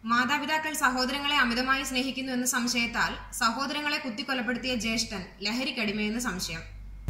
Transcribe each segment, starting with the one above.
മാതാപിതാക്കൾ സഹോദരങ്ങളെ അമിതമായി സ്നേഹിക്കുന്നു എന്ന സംശയത്താൽ സഹോദരങ്ങളെ കുത്തിക്കൊലപ്പെടുത്തിയ ജ്യേഷ്ഠൻ ലഹരിക്കടിമയെന്ന് സംശയം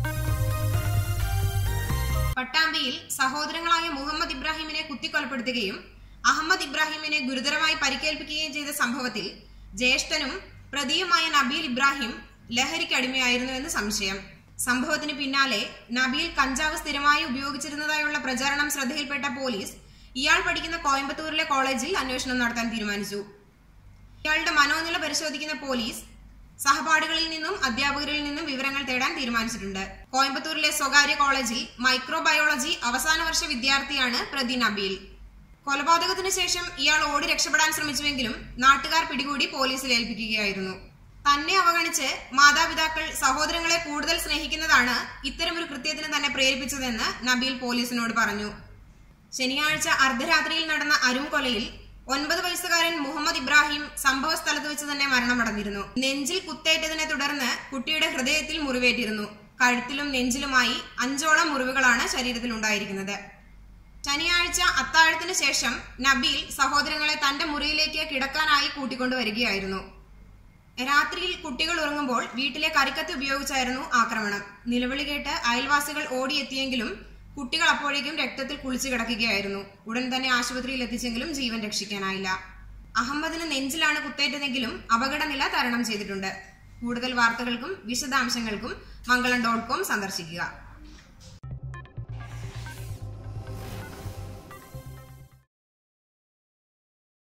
പട്ടാമ്പിയിൽ സഹോദരങ്ങളായ മുഹമ്മദ് ഇബ്രാഹിമിനെ കുത്തിക്കൊലപ്പെടുത്തുകയും അഹമ്മദ് ഇബ്രാഹിമിനെ ഗുരുതരമായി പരിക്കേൽപ്പിക്കുകയും ചെയ്ത സംഭവത്തിൽ ജ്യേഷ്ഠനും പ്രതിയുമായ നബീൽ ഇബ്രാഹിം ലഹരിക്കടിമയായിരുന്നുവെന്ന് സംശയം സംഭവത്തിന് പിന്നാലെ നബീൽ കഞ്ചാവ് സ്ഥിരമായി ഉപയോഗിച്ചിരുന്നതായുള്ള പ്രചാരണം ശ്രദ്ധയിൽപ്പെട്ട പോലീസ് ഇയാൾ പഠിക്കുന്ന കോയമ്പത്തൂരിലെ കോളേജിൽ അന്വേഷണം നടത്താൻ തീരുമാനിച്ചു ഇയാളുടെ മനോനില പരിശോധിക്കുന്ന പോലീസ് സഹപാഠികളിൽ നിന്നും അധ്യാപകരിൽ നിന്നും വിവരങ്ങൾ തേടാൻ തീരുമാനിച്ചിട്ടുണ്ട് കോയമ്പത്തൂരിലെ സ്വകാര്യ കോളേജിൽ മൈക്രോബയോളജി അവസാന വർഷ വിദ്യാർത്ഥിയാണ് പ്രതി നബീൽ കൊലപാതകത്തിന് ശേഷം ഇയാൾ ഓടി രക്ഷപ്പെടാൻ ശ്രമിച്ചുവെങ്കിലും നാട്ടുകാർ പിടികൂടി പോലീസിൽ ഏൽപ്പിക്കുകയായിരുന്നു തന്നെ അവഗണിച്ച് മാതാപിതാക്കൾ സഹോദരങ്ങളെ കൂടുതൽ സ്നേഹിക്കുന്നതാണ് ഇത്തരമൊരു കൃത്യത്തിന് തന്നെ പ്രേരിപ്പിച്ചതെന്ന് നബീൽ പോലീസിനോട് പറഞ്ഞു ശനിയാഴ്ച അർദ്ധരാത്രിയിൽ നടന്ന അരും കൊലയിൽ ഒൻപത് വയസ്സുകാരൻ മുഹമ്മദ് ഇബ്രാഹിം സംഭവ സ്ഥലത്ത് വെച്ച് തന്നെ മരണമടഞ്ഞിരുന്നു നെഞ്ചിൽ കുത്തേറ്റതിനെ തുടർന്ന് കുട്ടിയുടെ ഹൃദയത്തിൽ മുറിവേറ്റിരുന്നു കഴുത്തിലും നെഞ്ചിലുമായി അഞ്ചോളം മുറിവുകളാണ് ശരീരത്തിൽ ഉണ്ടായിരിക്കുന്നത് ശനിയാഴ്ച അത്താഴത്തിന് ശേഷം നബീൽ സഹോദരങ്ങളെ തന്റെ മുറിയിലേക്ക് കിടക്കാനായി കൂട്ടിക്കൊണ്ടുവരികയായിരുന്നു രാത്രിയിൽ കുട്ടികൾ ഉറങ്ങുമ്പോൾ വീട്ടിലെ കരിക്കത്ത് ഉപയോഗിച്ചായിരുന്നു ആക്രമണം നിലവിളി കേട്ട് അയൽവാസികൾ ഓടിയെത്തിയെങ്കിലും കുട്ടികൾ അപ്പോഴേക്കും രക്തത്തിൽ കുളിച്ചു കിടക്കുകയായിരുന്നു ഉടൻ തന്നെ ആശുപത്രിയിൽ എത്തിച്ചെങ്കിലും ജീവൻ രക്ഷിക്കാനായില്ല അഹമ്മദിന് നെഞ്ചിലാണ് കുത്തേറ്റതെങ്കിലും അപകടനില തരണം ചെയ്തിട്ടുണ്ട് കൂടുതൽ വാർത്തകൾക്കും വിശദാംശങ്ങൾക്കും മംഗളം ഡോട്ട് കോം സന്ദർശിക്കുക